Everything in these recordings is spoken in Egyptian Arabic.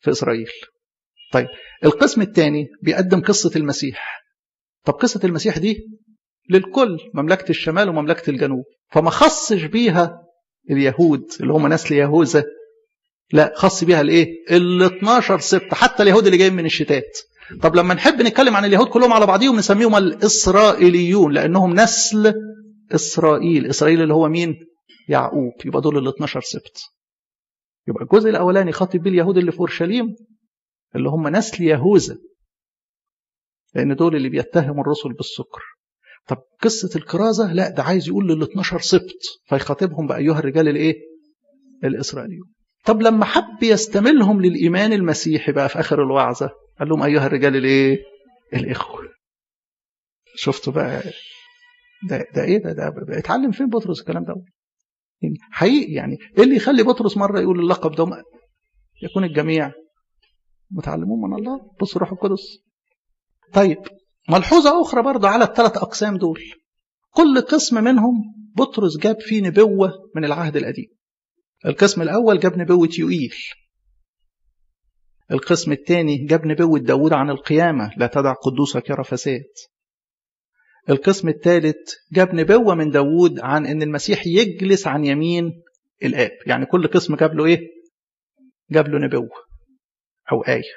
في إسرائيل طيب القسم الثاني بيقدم قصة المسيح طب قصة المسيح دي للكل مملكة الشمال ومملكة الجنوب فما خصش بيها اليهود اللي هم نسل يهوذا لا خص بيها الايه ال 12 سبت حتى اليهود اللي جايين من الشتات طب لما نحب نتكلم عن اليهود كلهم على بعضهم نسميهم الاسرائيليون لانهم نسل اسرائيل اسرائيل اللي هو مين يعقوب يبقى دول ال 12 سبت يبقى الجزء الاولاني خاطب بيه اليهود اللي في اورشليم اللي هم نسل يهوذا لان دول اللي بيتهموا الرسل بالسكر طب قصه الكرازه لا ده عايز يقول لل 12 سبت فيخاطبهم بايها الرجال الايه الاسرائيليون طب لما حب يستملهم للايمان المسيحي بقى في اخر الوعظه قال لهم ايها الرجال الايه الاخوه شفتوا بقى ده ده ايه ده ده اتعلم فين بطرس الكلام ده يعني حقيقي يعني ايه اللي يخلي بطرس مره يقول اللقب ده يكون الجميع متعلمون من الله بص روح القدس طيب ملحوظة أخرى برضه على الثلاث أقسام دول كل قسم منهم بطرس جاب فيه نبوة من العهد القديم القسم الأول جاب نبوة يوئيل القسم الثاني جاب نبوة داود عن القيامة لا تدع قدوسك يرى فساد القسم الثالث جاب نبوة من داود عن أن المسيح يجلس عن يمين الآب يعني كل قسم جاب له إيه جاب له نبوة أو آية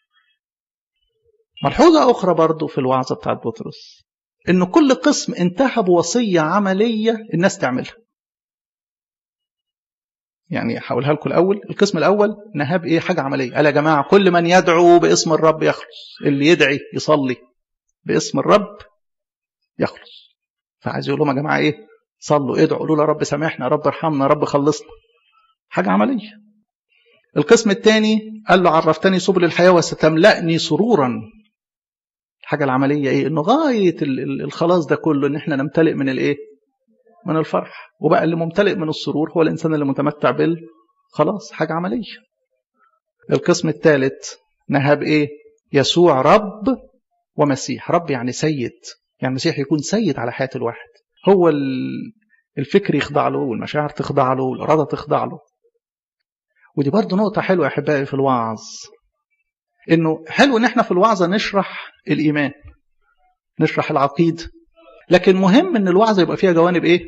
ملحوظة أخرى برضو في الوعظة بتاعت بطرس إن كل قسم انتهى بوصية عملية الناس تعملها يعني هقولها لكم الأول القسم الأول نهاب إيه حاجة عملية قال يا جماعة كل من يدعو باسم الرب يخلص اللي يدعي يصلي باسم الرب يخلص فعايز يقول لهم يا جماعة إيه صلوا ادعوا قولوا له يا رب سامحنا يا رب ارحمنا يا رب خلصنا حاجة عملية القسم الثاني قال له عرفتني سبل الحياة وستملأني سرورا الحاجة العملية ايه انه غاية الخلاص ده كله ان احنا نمتلئ من الايه من الفرح وبقى اللي ممتلئ من السرور هو الانسان اللي متمتع بال خلاص حاجة عملية القسم الثالث نهب ايه يسوع رب ومسيح رب يعني سيد يعني المسيح يكون سيد على حياة الواحد هو الفكر يخضع له والمشاعر تخضع له والإرادة تخضع له ودي برضه نقطة حلوة يا أحبائي في الوعظ إنه حلو إن إحنا في الوعظة نشرح الإيمان نشرح العقيدة لكن مهم إن الوعظة يبقى فيها جوانب إيه؟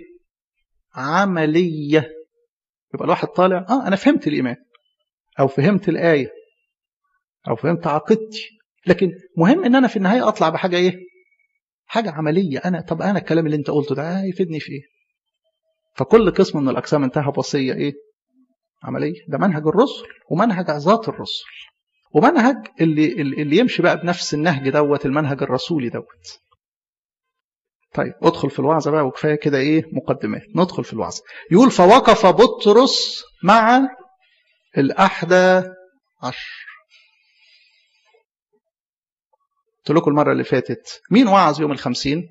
عملية يبقى الواحد طالع آه أنا فهمت الإيمان أو فهمت الآية أو فهمت عقيدتي لكن مهم إن أنا في النهاية أطلع بحاجة إيه؟ حاجة عملية أنا طب أنا الكلام اللي أنت قلته ده يفيدني في إيه؟ فكل قسم من الأقسام انتهى بوصية إيه؟ عملية ده منهج الرسل ومنهج عظات الرسل ومنهج اللي اللي يمشي بقى بنفس النهج دوت المنهج الرسولي دوت طيب ادخل في الوعظة بقى وكفاية كده ايه مقدمات ندخل في الوعظة يقول فوقف بطرس مع الأحدى عشر قلت لكم المرة اللي فاتت مين وعظ يوم الخمسين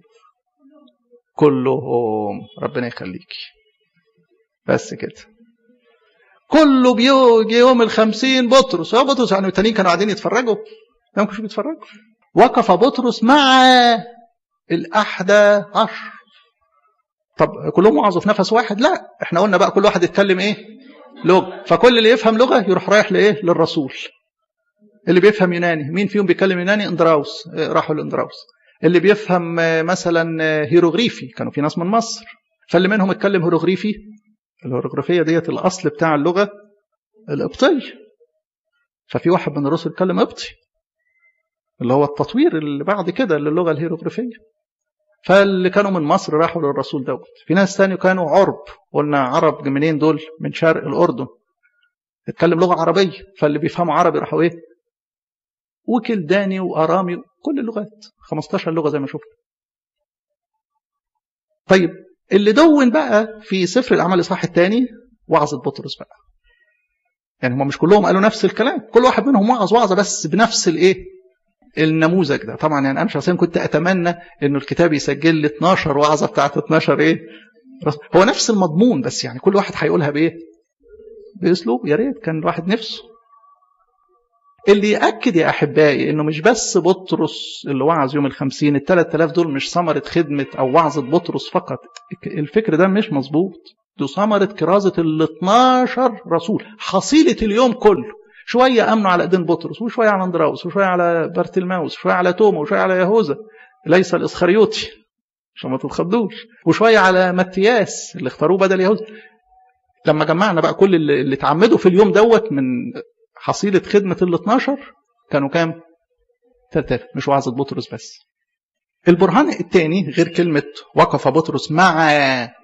كلهم ربنا يخليكي بس كده كله بيجي يوم الخمسين بطرس هو بطرس يعني التانيين كانوا قاعدين يتفرجوا ما كانوش بيتفرجوا وقف بطرس مع الأحدى عشر طب كلهم وعظوا في نفس واحد لا احنا قلنا بقى كل واحد يتكلم ايه لغة فكل اللي يفهم لغة يروح رايح لايه للرسول اللي بيفهم يوناني مين فيهم بيتكلم يوناني اندراوس راحوا لاندراوس اللي بيفهم مثلا هيروغريفي كانوا في ناس من مصر فاللي منهم اتكلم هيروغريفي الهيروغرافية ديت الأصل بتاع اللغة القبطية ففي واحد من الرسل اتكلم قبطي اللي هو التطوير اللي بعد كده للغة الهيروغرافية فاللي كانوا من مصر راحوا للرسول دوت في ناس تاني كانوا عرب قلنا عرب منين دول من شرق الأردن اتكلم لغة عربية فاللي بيفهموا عربي راحوا ايه وكلداني وأرامي كل اللغات 15 لغة زي ما شفنا طيب اللي دون بقى في سفر الأعمال الإصحاح الثاني وعظة بطرس بقى يعني هم مش كلهم قالوا نفس الكلام كل واحد منهم وعظ وعظة بس بنفس الايه النموذج ده طبعا يعني انا شخصيا كنت اتمنى انه الكتاب يسجل لي 12 وعظه بتاعت 12 ايه هو نفس المضمون بس يعني كل واحد هيقولها بايه باسلوب يا ريت كان الواحد نفسه اللي يأكد يا أحبائي إنه مش بس بطرس اللي وعظ يوم الخمسين الثلاث آلاف دول مش ثمرة خدمة أو وعظة بطرس فقط الفكر ده مش مظبوط دي ثمرة كرازة ال 12 رسول حصيلة اليوم كله شويه امنوا على ايدين بطرس وشويه على اندراوس وشويه على بارتلماوس وشويه على توما وشويه على يهوذا ليس الاسخريوطي عشان ما تتخضوش وشويه على متياس اللي اختاروه بدل يهوذا لما جمعنا بقى كل اللي, اللي اتعمدوا في اليوم دوت من حصيله خدمه ال 12 كانوا كام؟ 3000 مش وعظه بطرس بس البرهان الثاني غير كلمه وقف بطرس مع